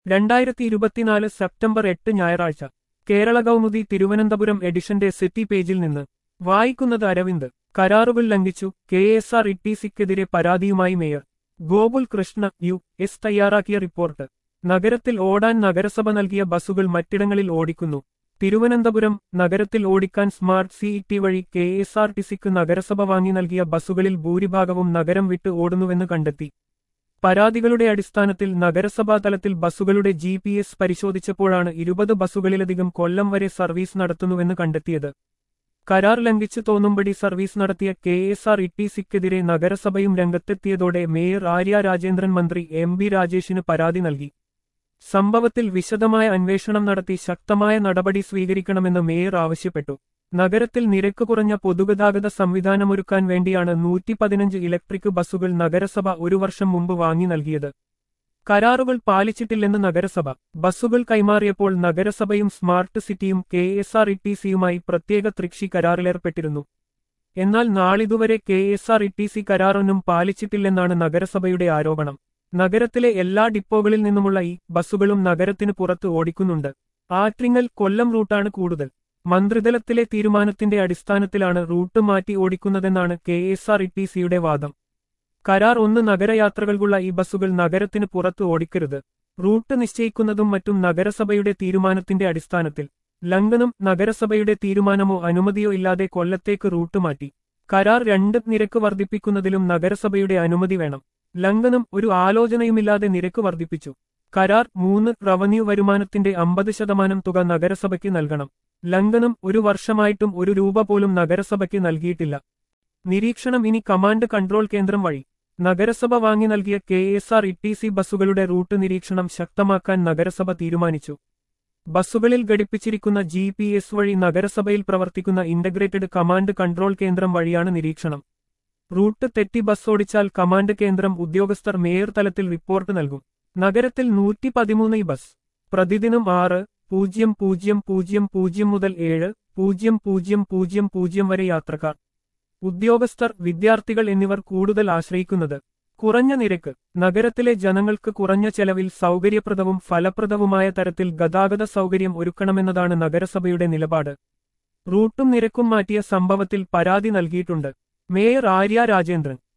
രണ്ടായിരത്തി ഇരുപത്തിനാല് സെപ്റ്റംബർ എട്ട് ഞായറാഴ്ച കേരള കൗമുദി തിരുവനന്തപുരം എഡിഷന്റെ സിറ്റി പേജിൽ നിന്ന് വായിക്കുന്നത് അരവിന്ദ് കരാറുകൾ ലംഘിച്ചു കെ എസ് ആർ ഇട്ടിസിക്കെതിരെ പരാതിയുമായി mayor Gokul Krishna U S തയ്യാറാക്കിയ റിപ്പോർട്ട് നഗരത്തിൽ ഓടാൻ നഗരസഭ നൽകിയ ബസ്സുകൾ മറ്റിടങ്ങളിൽ ഓടിക്കുന്നു തിരുവനന്തപുരം നഗരത്തിൽ ഓടിക്കാൻ സ്മാർട്ട് സിഇടി വഴി കെ എസ് ആർ ടി സിക്ക് നഗരസഭ വാങ്ങി നൽകിയ ബസ്സുകളിൽ ഭൂരിഭാഗവും നഗരം വിട്ട് ഓടുന്നുവെന്ന് കണ്ടെത്തി പരാതികളുടെ അടിസ്ഥാനത്തിൽ നഗരസഭാ തലത്തിൽ ബസ്സുകളുടെ ജി പി എസ് പരിശോധിച്ചപ്പോഴാണ് ഇരുപത് ബസ്സുകളിലധികം കൊല്ലം വരെ സർവീസ് നടത്തുന്നുവെന്ന് കണ്ടെത്തിയത് കരാർ ലംഘിച്ച് തോന്നുംപടി സർവീസ് നടത്തിയ കെ എസ് ആർ ഇട്ടിസിക്കെതിരെ നഗരസഭയും രംഗത്തെത്തിയതോടെ മേയർ ആര്യ രാജേന്ദ്രൻ മന്ത്രി എം ബി രാജേഷിന് പരാതി നൽകി സംഭവത്തിൽ വിശദമായ അന്വേഷണം നടത്തി ശക്തമായ നടപടി സ്വീകരിക്കണമെന്ന് മേയർ ആവശ്യപ്പെട്ടു നഗരത്തിൽ നിരക്ക് കുറഞ്ഞ പൊതുഗതാഗത സംവിധാനമൊരുക്കാൻ വേണ്ടിയാണ് നൂറ്റി പതിനഞ്ച് ഇലക്ട്രിക് ബസ്സുകൾ നഗരസഭ ഒരു വർഷം മുമ്പ് വാങ്ങി നൽകിയത് കരാറുകൾ പാലിച്ചിട്ടില്ലെന്ന് നഗരസഭ ബസ്സുകൾ കൈമാറിയപ്പോൾ നഗരസഭയും സ്മാർട്ട് സിറ്റിയും കെ എസ് ആർ ഇട്ടിസിയുമായി പ്രത്യേക തൃക്ഷി കരാറിലേർപ്പെട്ടിരുന്നു എന്നാൽ നാളിതുവരെ കെ എസ് ആർ ഇട്ടിസി കരാറൊന്നും പാലിച്ചിട്ടില്ലെന്നാണ് നഗരസഭയുടെ ആരോപണം നഗരത്തിലെ എല്ലാ ഡിപ്പോകളിൽ നിന്നുമുള്ള ഈ ബസ്സുകളും നഗരത്തിന് പുറത്ത് ഓടിക്കുന്നുണ്ട് ആറ്റിങ്ങൽ കൊല്ലം റൂട്ടാണ് കൂടുതൽ മന്ത്രിതലത്തിലെ തീരുമാനത്തിന്റെ അടിസ്ഥാനത്തിലാണ് റൂട്ട് മാറ്റി ഓടിക്കുന്നതെന്നാണ് കെ എസ് ആർ ഇട്ടിസിയുടെ വാദം കരാർ ഒന്ന് നഗരയാത്രകൾക്കുള്ള ഈ ബസ്സുകൾ നഗരത്തിന് പുറത്ത് ഓടിക്കരുത് റൂട്ട് നിശ്ചയിക്കുന്നതും മറ്റും നഗരസഭയുടെ തീരുമാനത്തിന്റെ അടിസ്ഥാനത്തിൽ ലംഘനം നഗരസഭയുടെ തീരുമാനമോ അനുമതിയോ ഇല്ലാതെ കൊല്ലത്തേക്ക് റൂട്ട് മാറ്റി കരാർ രണ്ട് നിരക്ക് വർദ്ധിപ്പിക്കുന്നതിലും നഗരസഭയുടെ അനുമതി വേണം ലംഘനം ഒരു ആലോചനയുമില്ലാതെ നിരക്ക് വർദ്ധിപ്പിച്ചു കരാർ മൂന്ന് റവന്യൂ വരുമാനത്തിന്റെ അമ്പത് ശതമാനം തുക നഗരസഭയ്ക്ക് നൽകണം ലംഘനം ഒരു വർഷമായിട്ടും ഒരു രൂപ പോലും നഗരസഭയ്ക്ക് നൽകിയിട്ടില്ല നിരീക്ഷണം ഇനി കമാൻഡ് കൺട്രോൾ കേന്ദ്രം വഴി നഗരസഭ വാങ്ങി നൽകിയ കെ എസ് ആർ ഇട്ടിസി ബസ്സുകളുടെ റൂട്ട് നിരീക്ഷണം ശക്തമാക്കാൻ നഗരസഭ തീരുമാനിച്ചു ബസ്സുകളിൽ ഘടിപ്പിച്ചിരിക്കുന്ന ജി പി എസ് വഴി നഗരസഭയിൽ പ്രവർത്തിക്കുന്ന ഇന്റഗ്രേറ്റഡ് കമാൻഡ് കൺട്രോൾ കേന്ദ്രം വഴിയാണ് നിരീക്ഷണം റൂട്ട് തെറ്റി ബസ് ഓടിച്ചാൽ കമാൻഡ് കേന്ദ്രം ഉദ്യോഗസ്ഥർ മേയർ തലത്തിൽ റിപ്പോർട്ട് നൽകും നഗരത്തിൽ നൂറ്റി പതിമൂന്ന് ബസ് പ്രതിദിനം ആറ് പൂജ്യം പൂജ്യം പൂജ്യം പൂജ്യം മുതൽ ഏഴ് പൂജ്യം പൂജ്യം പൂജ്യം പൂജ്യം വരെ യാത്രക്കാർ ഉദ്യോഗസ്ഥർ വിദ്യാർത്ഥികൾ എന്നിവർ കൂടുതൽ ആശ്രയിക്കുന്നത് കുറഞ്ഞ നിരക്ക് നഗരത്തിലെ ജനങ്ങൾക്ക് കുറഞ്ഞ ചെലവിൽ സൗകര്യപ്രദവും ഫലപ്രദവുമായ തരത്തിൽ ഗതാഗത സൗകര്യം ഒരുക്കണമെന്നതാണ് നഗരസഭയുടെ നിലപാട് റൂട്ടും നിരക്കും മാറ്റിയ സംഭവത്തിൽ പരാതി നൽകിയിട്ടുണ്ട് മേയർ ആര്യ രാജേന്ദ്രൻ